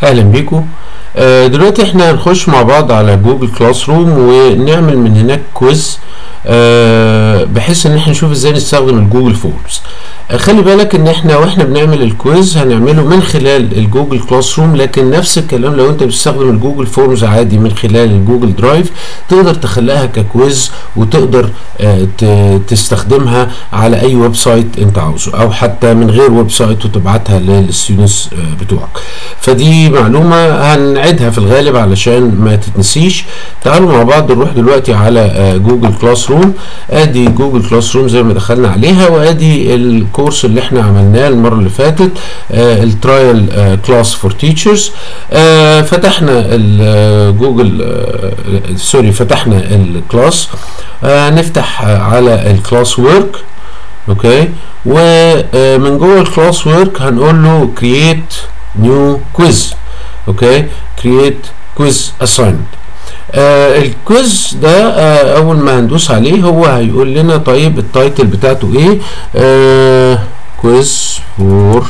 اهلا بيكم آه، دلوقتي احنا هنخش مع بعض على جوجل كلاس روم ونعمل من هناك كويز آه، بحيث ان احنا نشوف ازاي نستخدم الجوجل فورمز آه، خلي بالك ان احنا واحنا بنعمل الكويز هنعمله من خلال الجوجل كلاس روم لكن نفس الكلام لو انت بتستخدم الجوجل فورمز عادي من خلال الجوجل درايف تقدر تخليها ككويز وتقدر آه، ت- تستخدمها على اي ويب سايت انت عاوزه او حتى من غير ويب سايت وتبعتها للستودنتس بتوعك فدي معلومه هنعيدها في الغالب علشان ما تتنسيش تعالوا مع بعض نروح دلوقتي على آه، جوجل كلاس روم ادي جوجل كلاس روم زي ما دخلنا عليها وادي الكورس اللي احنا عملناه المره اللي فاتت الترايل كلاس فور تيتشرز فتحنا الجوجل سوري فتحنا الكلاس آه، نفتح آه، على الكلاس ورك اوكي ومن جوه الكلاس ورك هنقول له create new quiz اوكي create quiz assignment آه الكويز ده آه اول ما هندوس عليه هو هيقول لنا طيب التايتل بتاعته ايه آه كويز فور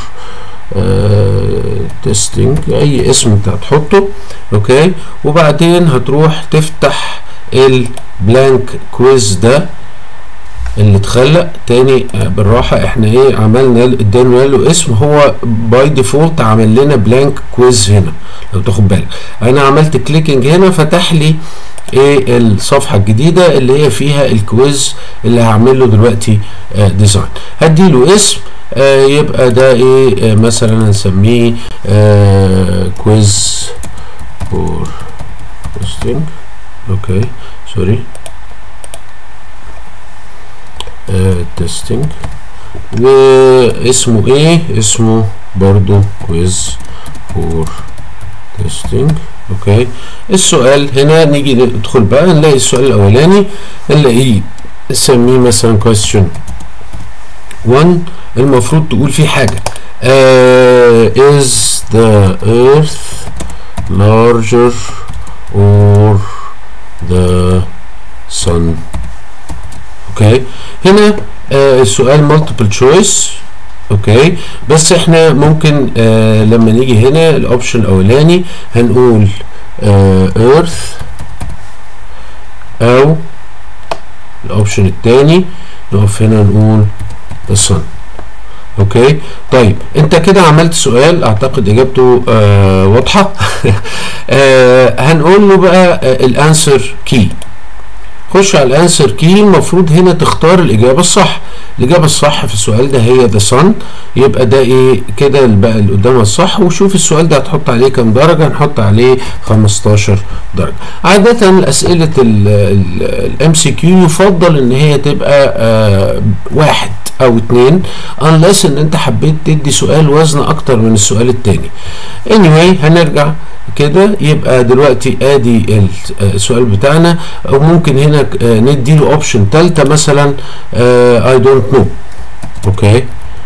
تيستنج اي اسم انت هتحطه اوكي وبعدين هتروح تفتح البلانك كويز ده اللي اتخلق تاني آه، بالراحه احنا ايه عملنا ادينا له اسم هو باي ديفولت عمل لنا بلانك كويز هنا لو تاخد بالك انا عملت كليكنج هنا فتح لي ايه الصفحه الجديده اللي هي فيها الكويز اللي هعمل له دلوقتي آه ديزاين هدي له اسم آه يبقى ده ايه آه مثلا هنسميه آه كويز فور تيستنج اوكي سوري تيستنج واسمه ايه اسمه برضو كويز فور تيستنج اوكي السؤال هنا نيجي ندخل بقى نلاقي السؤال الاولاني نلاقيه نسميه مثلا question 1 المفروض تقول فيه حاجه uh, is the earth larger or the sun اوكي هنا آه السؤال مالتيبل تشويس اوكي بس احنا ممكن آه لما نيجي هنا الاوبشن الاولاني هنقول ايرث او الاوبشن الثاني نقف هنا نقول the sun اوكي طيب انت كده عملت سؤال اعتقد اجابته آه واضحه آه هنقول له بقى آه الانسر كي خش على الانسر كي المفروض هنا تختار الاجابه الصح الاجابه الصح في السؤال ده هي ذا صن يبقى ده ايه كده بقى اللي قدامها الصح وشوف السؤال ده هتحط عليه كام درجه هنحط عليه 15 درجه عاده اسئله الام سي كيو يفضل ان هي تبقى آه واحد او اتنين unless ان انت حبيت تدي سؤال وزن اكتر من السؤال التاني anyway هنرجع كده يبقى دلوقتي ادي السؤال بتاعنا او ممكن هنا ندي له اوبشن ثالثه مثلا اي دونت نو اوكي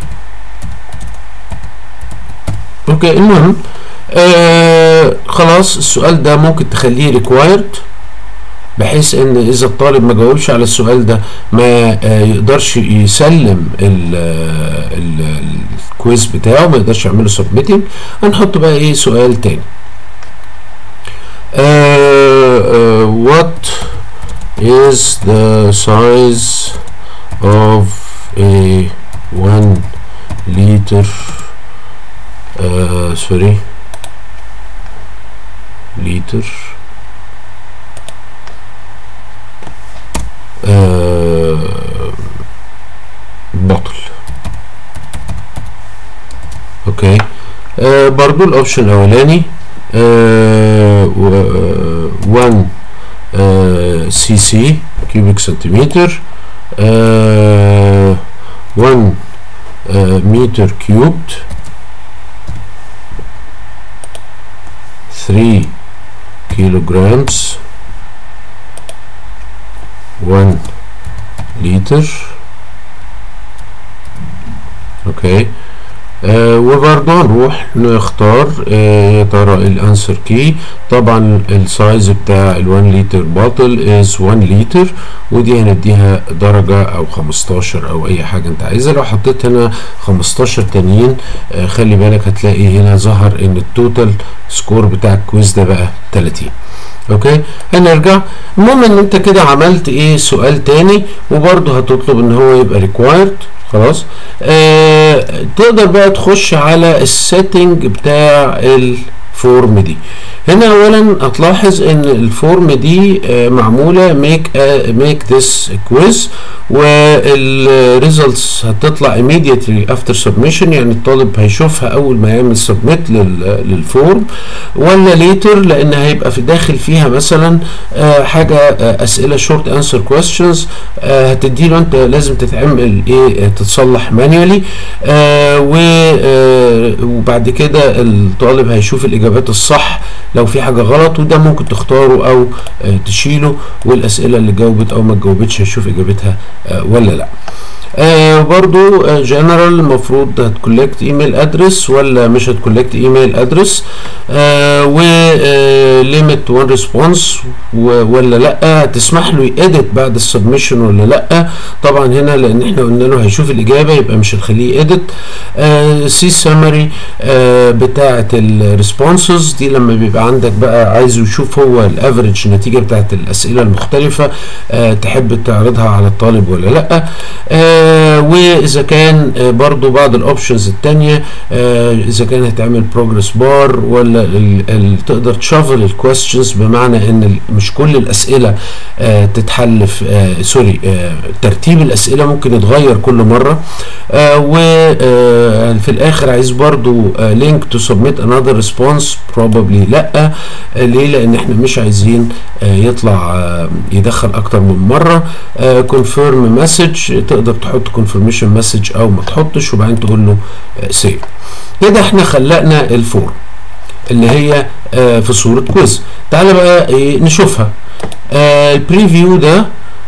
اوكي المهم آه خلاص السؤال ده ممكن تخليه ريكوايرد بحيث ان اذا الطالب ما جاوبش على السؤال ده ما آه يقدرش يسلم الكويز بتاعه ما يقدرش يعمله سبميتنج هنحط بقى ايه سؤال تاني uh, uh, what is the size of a one liter uh, sorry liter uh, bottle اوكي uh, برضو الاوبشن الاولاني uh, 1 سي سي كيوبيك سنتيمتر 1 متر كيوبد 3 كيلوغرامز 1 لتر اوكي آه وبرضه هنروح نختار آه يا ترى الانسر كي طبعا السايز بتاع ال1 لتر باتل از 1 لتر ودي هنديها درجة او 15 او اي حاجة انت عايزها لو حطيت هنا 15 تانيين آه خلي بالك هتلاقي هنا ظهر ان التوتال سكور بتاع الكويز ده بقى 30 اوكي هنرجع المهم ان انت كده عملت ايه سؤال تاني وبرضه هتطلب ان هو يبقى ريكوايرد خلاص آه تقدر بقى تخش على السيتنج بتاع الفورم دي هنا اولا هتلاحظ ان الفورم دي آه معموله ميك ميك ذس كويز والريزلتس هتطلع immediately after submission يعني الطالب هيشوفها اول ما يعمل سبميت للفورم ولا ليتر لان هيبقى في داخل فيها مثلا آه حاجه آه اسئله شورت انسر كويستشنز هتدي له انت لازم تتعمل ايه تتصلح مانيولي وبعد كده الطالب هيشوف الاجابات الصح لو في حاجه غلط وده ممكن تختاره او تشيله والاسئله اللي جاوبت او ما جاوبتش هيشوف اجابتها ولا لا آه برضو جنرال المفروض هتكولكت ايميل ادرس ولا مش هتكولكت ايميل ادرس آه و ليميت وان ريسبونس ولا لا هتسمح له يedit بعد السبمشن ولا لا طبعا هنا لان احنا قلنا له هيشوف الاجابه يبقى مش هنخليه edit آه سي سمري آه بتاعه الريسبونسز دي لما بيبقى عندك بقى عايز يشوف هو الافريج النتيجه بتاعه الاسئله المختلفه آه تحب تعرضها على الطالب ولا لا آه واذا كان آه برضو بعض الاوبشنز التانية آه اذا كان هتعمل بروجرس بار ولا ال ال تقدر تشافل الكويستشنز بمعنى ان مش كل الاسئله آه تتحل في سوري ترتيب الاسئله ممكن يتغير كل مره وفي الاخر عايز برضو لينك تو سبميت انذر ريسبونس بروبابلي لا ليه لان احنا مش عايزين يطلع يدخل اكتر من مره كونفيرم مسج تقدر تحط كونفirmation مسج او ما تحطش وبعدين تقول له سيف كده احنا خلقنا الفورم اللي هي آه في صورة كويز تعالى بقى ايه نشوفها آه البريفيو ده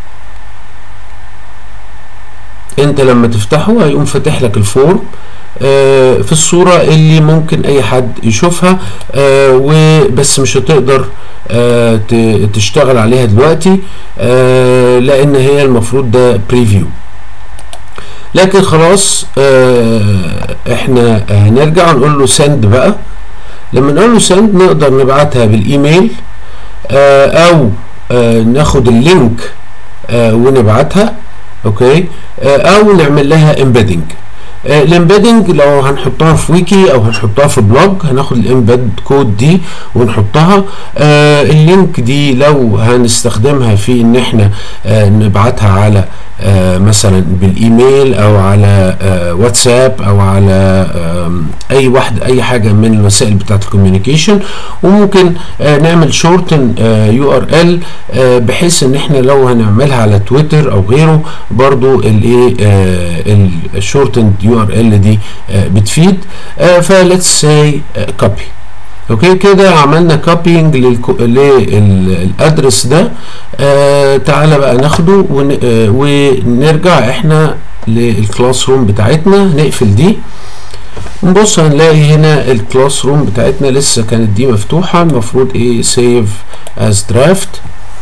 انت لما تفتحه هيقوم فاتح لك الفورم آه في الصورة اللي ممكن اي حد يشوفها آه وبس مش هتقدر آه تشتغل عليها دلوقتي آه لان هي المفروض ده بريفيو لكن خلاص آه احنا هنرجع نقول له سند بقى لما نقول له سند نقدر نبعتها بالايميل آه او آه ناخد اللينك آه ونبعتها اوكي آه او نعمل لها امبيدنج آه الامبيدنج لو هنحطها في ويكي او هنحطها في بلوج هناخد الامبيد كود دي ونحطها آه اللينك دي لو هنستخدمها في ان احنا آه نبعتها على آه مثلا بالايميل او على آه واتساب او على آه اي واحد اي حاجه من الوسائل بتاعه الكوميونيكيشن وممكن آه نعمل شورتن يو ار ال بحيث ان احنا لو هنعملها على تويتر او غيره برضو الايه الشورتن يو ار ال دي آه بتفيد آه فليتس سي كوبي اوكي كده عملنا كوبينج للادرس ده آه تعالى بقى ناخده ون آه ونرجع احنا للكلاس روم بتاعتنا نقفل دي نبص هنلاقي هنا الكلاس روم بتاعتنا لسه كانت دي مفتوحة المفروض ايه سيف از درافت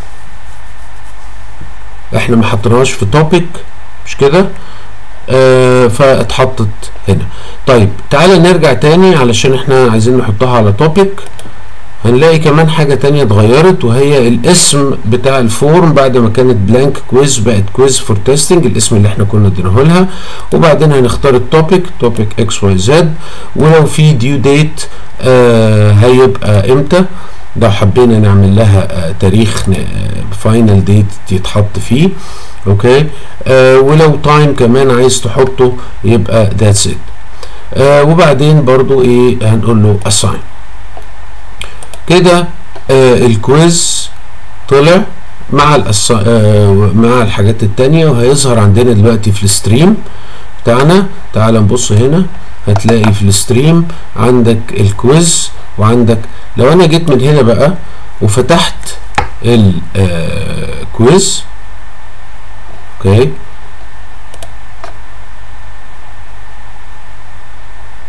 احنا ما حطيناهاش في توبيك مش كده آه فاتحطت هنا طيب تعالى نرجع تاني علشان احنا عايزين نحطها على توبيك هنلاقي كمان حاجة تانية اتغيرت وهي الاسم بتاع الفورم بعد ما كانت بلانك كويز بقت كويز فور تيستنج الاسم اللي احنا كنا اديناه لها وبعدين هنختار التوبيك توبيك اكس واي زد ولو في ديو ديت آه هيبقى امتى لو حبينا نعمل لها آه تاريخ فاينل ديت يتحط فيه اوكي آه ولو تايم كمان عايز تحطه يبقى ذاتس ات آه وبعدين برضو ايه هنقول له assign كده آه الكويز طلع مع الأص... آه مع الحاجات التانية وهيظهر عندنا دلوقتي في الستريم بتاعنا تعال نبص هنا هتلاقي في الستريم عندك الكويز وعندك لو انا جيت من هنا بقى وفتحت الكويز اوكي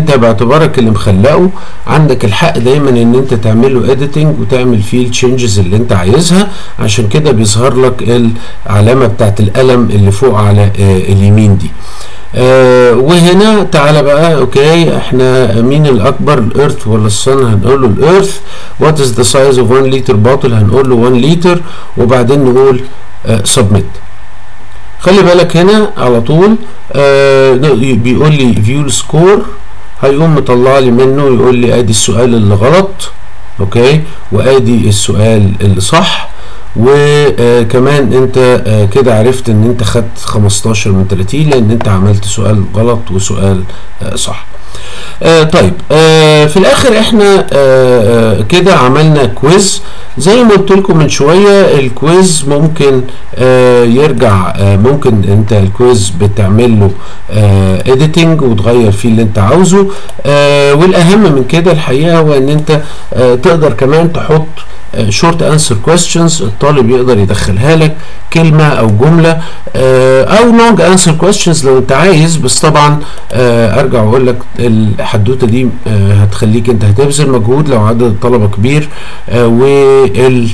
انت باعتبارك اللي مخلقه عندك الحق دايما ان انت تعمل له اديتنج وتعمل فيه التشنجز اللي انت عايزها عشان كده بيظهر لك العلامه بتاعت القلم اللي فوق على آه اليمين دي آه وهنا تعالى بقى اوكي احنا مين الاكبر الارث ولا الصن هنقول له الارث وات از ذا سايز اوف 1 لتر بوتل هنقول له 1 لتر وبعدين نقول سبميت خلي بالك هنا على طول آه بيقول لي فيو السكور هيقوم مطلع لي منه يقول لي ادي السؤال اللي غلط اوكي وادي السؤال اللي صح وكمان انت كده عرفت ان انت خدت 15 من 30 لان انت عملت سؤال غلط وسؤال صح آه طيب آه في الاخر احنا آه كده عملنا كويز زي ما قلت لكم من شويه الكويز ممكن يرجع ممكن انت الكويز بتعمل له اديتنج وتغير فيه اللي انت عاوزه والاهم من كده الحقيقه هو ان انت تقدر كمان تحط شورت انسر كويستشنز الطالب يقدر يدخلها لك كلمه او جمله او لونج انسر كويستشنز لو انت عايز بس طبعا ارجع واقول لك الحدوته دي هتخليك انت هتبذل مجهود لو عدد الطلبه كبير وال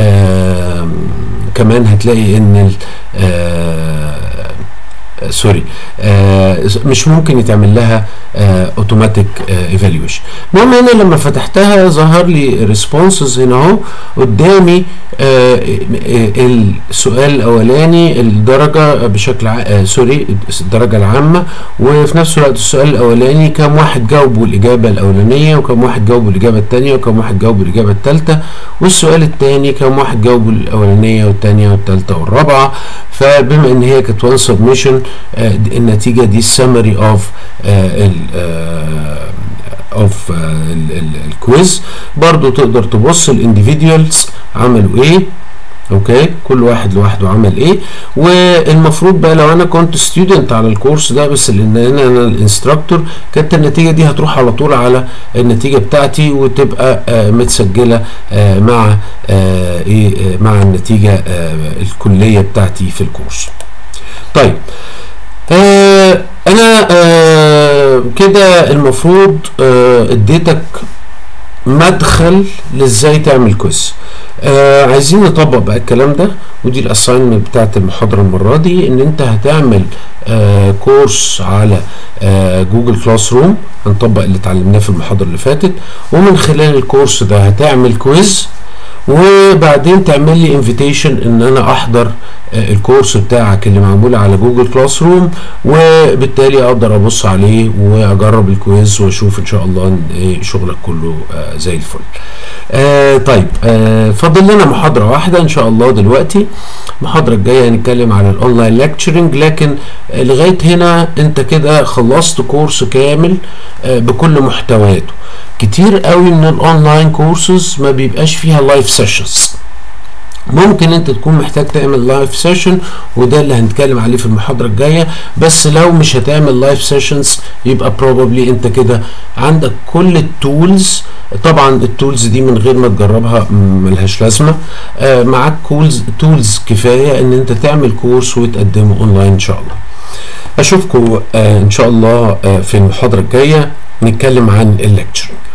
كمان هتلاقي ان سوري آه مش ممكن يتعمل لها اوتوماتيك ايفالويشن المهم هنا لما فتحتها ظهر لي ريسبونسز هنا اهو قدامي آه السؤال الاولاني الدرجه بشكل آه سوري الدرجه العامه وفي نفس الوقت السؤال الاولاني كم واحد جاوبوا الاجابه الاولانيه وكم واحد جاوبوا الاجابه الثانيه وكم واحد جاوبوا الاجابه الثالثه والسؤال الثاني كم واحد جاوبوا الاولانيه والثانيه والثالثه والرابعه فبما ان هي كانت وان سبمشن النتيجه دي السمري اوف اوف الكويز برضو تقدر تبص الانديفيديوالز عملوا ايه اوكي كل واحد لوحده عمل ايه والمفروض بقى لو انا كنت ستودنت على الكورس ده بس لان انا انا الانستراكتور كانت النتيجه دي هتروح على طول على النتيجه بتاعتي وتبقى آه متسجله آه مع آه ايه مع النتيجه الكليه بتاعتي في الكورس طيب آه انا آه كده المفروض آه اديتك مدخل لازاي تعمل كويز آه عايزين نطبق بقى الكلام ده ودي الاساينمنت بتاعت المحاضره المره دي ان انت هتعمل آه كورس على آه جوجل كلاس روم هنطبق اللي اتعلمناه في المحاضره اللي فاتت ومن خلال الكورس ده هتعمل كويز وبعدين تعمل لي انفيتيشن ان انا احضر الكورس بتاعك اللي معمول على جوجل كلاس روم وبالتالي اقدر ابص عليه واجرب الكويز واشوف ان شاء الله ان شغلك كله زي الفل آه طيب آه فاضل لنا محاضره واحده ان شاء الله دلوقتي المحاضره الجايه هنتكلم على الاونلاين ليكتشرنج لكن آه لغايه هنا انت كده خلصت كورس كامل آه بكل محتوياته كتير قوي من الاونلاين كورسز ما بيبقاش فيها لايف سيشنز ممكن انت تكون محتاج تعمل لايف سيشن وده اللي هنتكلم عليه في المحاضره الجايه بس لو مش هتعمل لايف سيشنز يبقى بروبابلي انت كده عندك كل التولز طبعا التولز دي من غير ما تجربها ملهاش لازمه آه معاك كولز تولز كفايه ان انت تعمل كورس وتقدمه اونلاين ان شاء الله اشوفكم آه ان شاء الله آه في المحاضره الجايه نتكلم عن الليكتشرنج